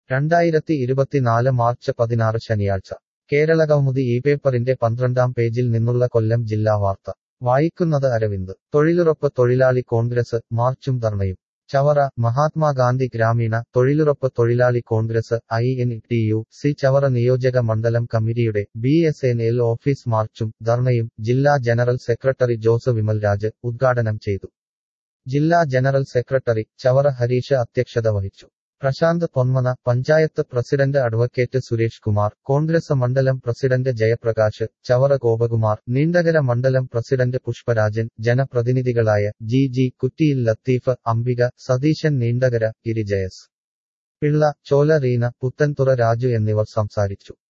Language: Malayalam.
രണ്ടായിരത്തി ഇരുപത്തിനാല് മാർച്ച് പതിനാറ് ശനിയാഴ്ച കേരളകൗമുദി ഈ പേപ്പറിന്റെ പന്ത്രണ്ടാം പേജിൽ നിന്നുള്ള കൊല്ലം ജില്ലാ വാർത്ത വായിക്കുന്നത് അരവിന്ദ് തൊഴിലുറപ്പ് തൊഴിലാളി കോൺഗ്രസ് മാർച്ചും ധർണയും ചവറ മഹാത്മാഗാന്ധി ഗ്രാമീണ തൊഴിലുറപ്പ് തൊഴിലാളി Congress I N T U C Chavara നിയോജക മണ്ഡലം കമ്മിറ്റിയുടെ B S N L office മാർച്ചും ധർണയും ജില്ലാ ജനറൽ സെക്രട്ടറി ജോസ് വിമൽരാജ് ഉദ്ഘാടനം ചെയ്തു ജില്ലാ ജനറൽ സെക്രട്ടറി ചവറ ഹരീഷ് അധ്യക്ഷത വഹിച്ചു പ്രശാന്ത് പൊന്മന പഞ്ചായത്ത് പ്രസിഡന്റ് അഡ്വക്കേറ്റ് സുരേഷ് കുമാർ കോൺഗ്രസ് മണ്ഡലം പ്രസിഡന്റ് ജയപ്രകാശ് ചവറ ഗോപകുമാർ നീണ്ടകര മണ്ഡലം പ്രസിഡന്റ് പുഷ്പരാജൻ ജനപ്രതിനിധികളായ ജി ജി കുറ്റിയിൽ ലത്തീഫ് അംബിക സതീശൻ നീണ്ടകര ഗിരിജയസ് പിള്ള ചോല റീന പുത്തൻതുറ രാജു എന്നിവർ സംസാരിച്ചു